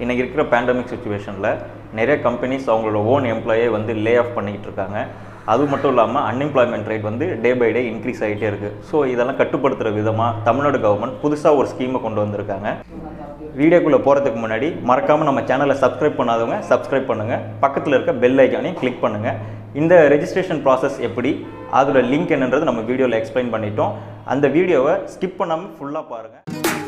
இன்றைக்கி இருக்கிற பேண்டமிக் சுச்சுவேஷனில் நிறைய கம்பெனிஸ் அவங்களோட ஓன் எம்ப்ளாயே வந்து லே ஆஃப் பண்ணிக்கிட்டு இருக்காங்க அது மட்டும் இல்லாமல் அன்எம்ப்ளாய்மெண்ட் ரேட் வந்து டே பை டே இன்க்ரீஸ் ஆகிட்டே இருக்குது ஸோ இதெல்லாம் கட்டுப்படுத்துகிற விதமாக தமிழ்நாடு கவர்மெண்ட் புதுசாக ஒரு ஸ்கீமை கொண்டு வந்திருக்காங்க வீடியோக்குள்ளே போகிறதுக்கு முன்னாடி மறக்காமல் நம்ம சேனலை சப்ஸ்கிரைப் பண்ணாதவங்க சப்ஸ்கிரைப் பண்ணுங்கள் பக்கத்தில் இருக்க பெல் ஐக்கானையும் கிளிக் பண்ணுங்கள் இந்த ரெஜிஸ்ட்ரேஷன் ப்ராசஸ் எப்படி அதோட லிங்க் என்னன்றது நம்ம வீடியோவில் எக்ஸ்பிளைன் பண்ணிட்டோம் அந்த வீடியோவை ஸ்கிப் பண்ணாமல் ஃபுல்லாக பாருங்கள்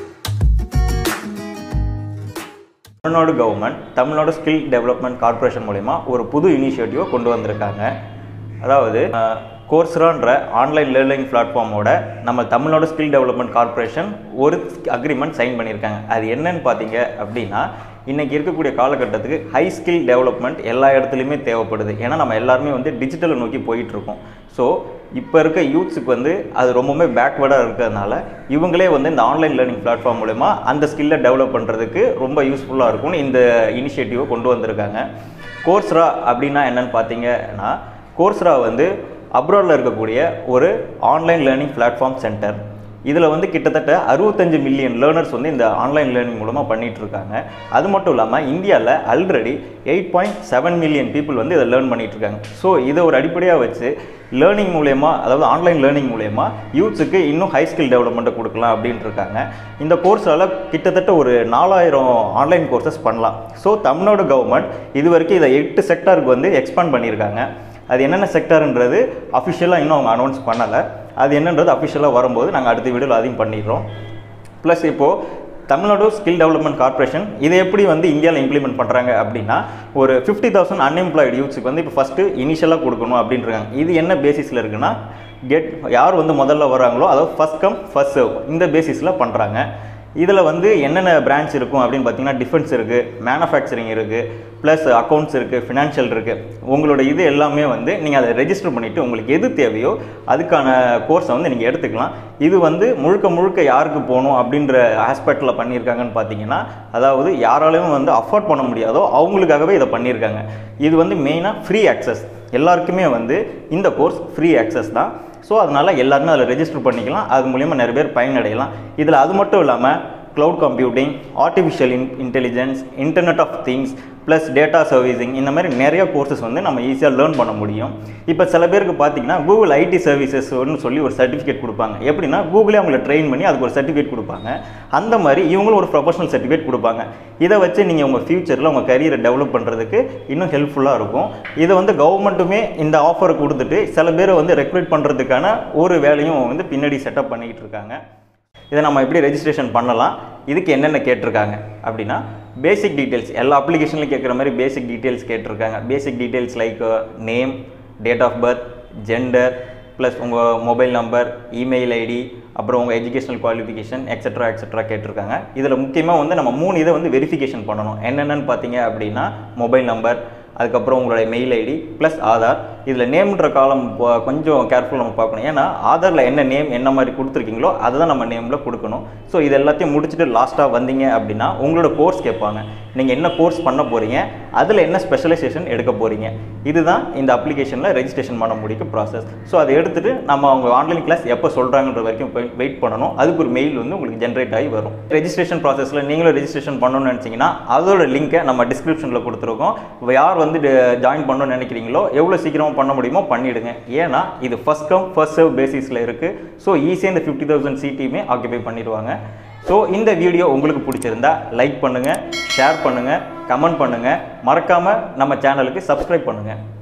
Tamil Nadu government Tamil Nadu skill development corporation மூலிமா ஒரு புது இனிஷியேட்டிவை கொண்டு வந்திருக்காங்க அதாவது கோர்ஸ்ரான்ற ஆன்லைன் லேர்னிங் பிளாட்ஃபார்மோட நம்ம தமிழ்நாடு ஸ்கில் டெவலப்மெண்ட் கார்ப்பரேஷன் ஒரு அக்ரிமெண்ட் சைன் பண்ணியிருக்காங்க அது என்னன்னு பார்த்தீங்க அப்படின்னா இன்றைக்கி இருக்கக்கூடிய காலகட்டத்துக்கு ஹை ஸ்கில் டெவலப்மெண்ட் எல்லா இடத்துலையுமே தேவைப்படுது ஏன்னா நம்ம எல்லாருமே வந்து டிஜிட்டலை நோக்கி போயிட்டுருக்கோம் ஸோ இப்போ இருக்க யூத்ஸுக்கு வந்து அது ரொம்பவுமே பேக்வேர்டாக இருக்கிறதுனால இவங்களே வந்து இந்த ஆன்லைன் லேர்னிங் பிளாட்ஃபார்ம் மூலமா அந்த ஸ்கில்லை டெவலப் பண்ணுறதுக்கு ரொம்ப யூஸ்ஃபுல்லாக இருக்கும்னு இந்த இனிஷியேட்டிவை கொண்டு வந்திருக்காங்க கோர்ஸ்ரா அப்படின்னா என்னன்னு பார்த்தீங்கன்னா கோர்ஸ்ரா வந்து அப்ராடில் இருக்கக்கூடிய ஒரு ஆன்லைன் லேர்னிங் பிளாட்ஃபார்ம் சென்டர் இதில் வந்து கிட்டத்தட்ட அறுபத்தஞ்சு மில்லியன் லேர்னர்ஸ் வந்து இந்த ஆன்லைன் லேர்னிங் மூலமாக பண்ணிகிட்டு இருக்காங்க அது மட்டும் இல்லாமல் இந்தியாவில் already eight point seven million people வந்து இதை லேர்ன் பண்ணிகிட்டு இருக்காங்க ஸோ இதை ஒரு அடிப்படையாக வச்சு லேர்னிங் மூலயமா அதாவது ஆன்லைன் லேர்னிங் மூலயமா யூத்ஸுக்கு இன்னும் ஹை ஸ்கில் டெவலப்மெண்ட்டை கொடுக்கலாம் அப்படின்ட்டு இருக்காங்க இந்த கோர்ஸால் கிட்டத்தட்ட ஒரு நாலாயிரம் ஆன்லைன் கோர்சஸ் பண்ணலாம் ஸோ தமிழ்நாடு கவர்மெண்ட் இது வரைக்கும் இதை எட்டு செக்டாருக்கு வந்து எக்ஸ்பாண்ட் பண்ணியிருக்காங்க அது என்னென்ன செக்டர்ன்றது அஃபிஷியலாக இன்னும் அவங்க அனௌன்ஸ் பண்ணலை அது என்னன்றது அஃபிஷியலாக வரும்போது நாங்கள் அடுத்த வீடியோவில் அதையும் பண்ணிடுறோம் ப்ளஸ் இப்போது தமிழ்நாடு ஸ்கில் டெவலப்மெண்ட் கார்ப்பரேஷன் இதை எப்படி வந்து இந்தியாவில் இம்ப்ளிமெண்ட் பண்ணுறாங்க அப்படின்னா ஒரு ஃபிஃப்டி தௌசண்ட் அன்எம்ப்ளாய்டு யூத்ஸுக்கு வந்து இப்போ ஃபஸ்ட்டு இனிஷியலாக கொடுக்கணும் அப்படின்றாங்க இது என்ன பேசிஸில் இருக்குன்னா கெட் யார் வந்து முதல்ல வராங்களோ அதாவது ஃபஸ்ட் கம் ஃபஸ்ட் சர்வ் இந்த பேசிஸில் பண்ணுறாங்க இதில் வந்து என்னென்ன பிரான்ச் இருக்கும் அப்படின்னு பார்த்தீங்கன்னா டிஃபென்ஸ் இருக்குது மேனுஃபேக்சரிங் இருக்குது ப்ளஸ் அக்கௌண்ட்ஸ் இருக்குது ஃபினான்ஷியல் இருக்குது உங்களோட இது எல்லாமே வந்து நீங்கள் அதை ரெஜிஸ்டர் பண்ணிவிட்டு உங்களுக்கு எது தேவையோ அதுக்கான கோர்ஸை வந்து நீங்கள் எடுத்துக்கலாம் இது வந்து முழுக்க முழுக்க யாருக்கு போகணும் அப்படின்ற ஆஸ்பெக்டில் பண்ணியிருக்காங்கன்னு பார்த்தீங்கன்னா அதாவது யாராலையும் வந்து அஃபோர்ட் பண்ண முடியாதோ அவங்களுக்காகவே இதை பண்ணியிருக்காங்க இது வந்து மெயினாக ஃப்ரீ ஆக்சஸ் எல்லாருக்குமே வந்து இந்த கோர்ஸ் ஃப்ரீ ஆக்சஸ் தான் ஸோ அதனால் எல்லாருமே அதில் ரெஜிஸ்டர் பண்ணிக்கலாம் அது மூலிமா நிறைய பேர் பயனடையலாம் இதில் அது மட்டும் இல்லாமல் cloud computing artificial in intelligence internet of things plus data servicing இந்த மாதிரி நிறைய கோர்சஸ் வந்து நம்ம ஈஸியாக லேர்ன் பண்ண முடியும் இப்போ சில பேருக்கு பார்த்தீங்கன்னா கூகுள் ஐடி சர்வீசஸ்னு சொல்லி ஒரு சர்டிஃபிகேட் கொடுப்பாங்க எப்படின்னா கூகுளே அவங்கள ட்ரெயின் பண்ணி அதுக்கு ஒரு சர்டிஃபிகேட் கொடுப்பாங்க அந்த மாதிரி இவங்களும் ஒரு ப்ரொஃபஷனல் சர்டிஃபிகேட் கொடுப்பாங்க இதை வச்சு நீங்கள் உங்கள் ஃப்யூச்சரில் உங்கள் கரியரை டெவலப் பண்ணுறதுக்கு இன்னும் ஹெல்ப்ஃபுல்லாக இருக்கும் இதை வந்து கவர்மெண்ட்டுமே இந்த ஆஃபரை கொடுத்துட்டு சில பேரை வந்து ரெக்ரூட் பண்ணுறதுக்கான ஒரு வேலையும் வந்து பின்னாடி செட்டப் பண்ணிக்கிட்டு இருக்காங்க இதை நம்ம எப்படி ரெஜிஸ்ட்ரேஷன் பண்ணலாம் இதுக்கு என்னென்ன கேட்டிருக்காங்க அப்படின்னா பேசிக் டீட்டெயில்ஸ் எல்லா அப்ளிகேஷன்லையும் கேட்குற மாதிரி பேசிக் டீட்டெயில்ஸ் கேட்டிருக்காங்க basic details like name date of birth gender plus உங்கள் மொபைல் நம்பர் இமெயில் ஐடி அப்புறம் உங்கள் எஜுகேஷனல் குவாலிஃபிகேஷன் எக்ஸட்ரா எக்ஸட்ரா கேட்டிருக்காங்க இதில் முக்கியமாக வந்து நம்ம மூணு இதை வந்து வெரிஃபிகேஷன் பண்ணணும் என்னென்னு பார்த்தீங்க அப்படின்னா மொபைல் நம்பர் அதுக்கப்புறம் உங்களுடைய மெயில் ஐடி ப்ளஸ் ஆதார் இதில் நேம்ன்ற காலம் கொ- கொஞ்சம் கேர்ஃபுல் நம்ம பார்க்கணும் ஏன்னா ஆதாரில் என்ன நேம் என்ன மாதிரி கொடுத்துருக்கீங்களோ அதை தான் நம்ம நேமில் கொடுக்கணும் ஸோ இது எல்லாத்தையும் முடிச்சுட்டு லாஸ்ட்டாக வந்தீங்க அப்படின்னா உங்களோட கோர்ஸ் கேட்பாங்க நீங்கள் என்ன கோர்ஸ் பண்ண போகிறீங்க அதில் என்ன ஸ்பெஷலைசேஷன் எடுக்க போகிறீங்க இதுதான் இந்த அப்ளிகேஷனில் ரெஜிஸ்ட்ரேஷன் பண்ண முடியும் ப்ராசஸ் ஸோ அதை எடுத்துட்டு நம்ம அவங்க ஆன்லைன் கிளாஸ் எப்போ சொல்கிறாங்கன்ற வரைக்கும் வெயிட் பண்ணணும் அதுக்கு ஒரு மெயில் வந்து உங்களுக்கு ஜென்ரேட் ஆகி வரும் ரெஜிஸ்ட்ரேஷன் ப்ராசஸில் நீங்களும் ரெஜிஸ்ட்ரேஷன் பண்ணணும்னு நினச்சிங்கன்னா அதோட லிங்கை நம்ம டிஸ்கிரிப்ஷனில் கொடுத்துருக்கோம் யார் வந்து ஜாயின் பண்ணணும்னு நினைக்கிறீங்களோ எவ்வளோ சீக்கிரமாக பண்ண முடியுமோ பண்ணிவிடுங்க ஏன்னா இது ஃபஸ்ட் கம் ஃபர்ஸ்ட் சர்வ் பேசிஸில் இருக்குது ஸோ ஈஸியாக இந்த ஃபிஃப்டி தௌசண்ட் சீட்டையுமே ஆக்கியபை பண்ணிடுவாங்க ஸோ இந்த வீடியோ உங்களுக்கு பிடிச்சிருந்தா லைக் பண்ணுங்கள் ஷேர் பண்ணுங்கள் கமெண்ட் பண்ணுங்கள் மறக்காமல் நம்ம சேனலுக்கு சப்ஸ்கிரைப் பண்ணுங்கள்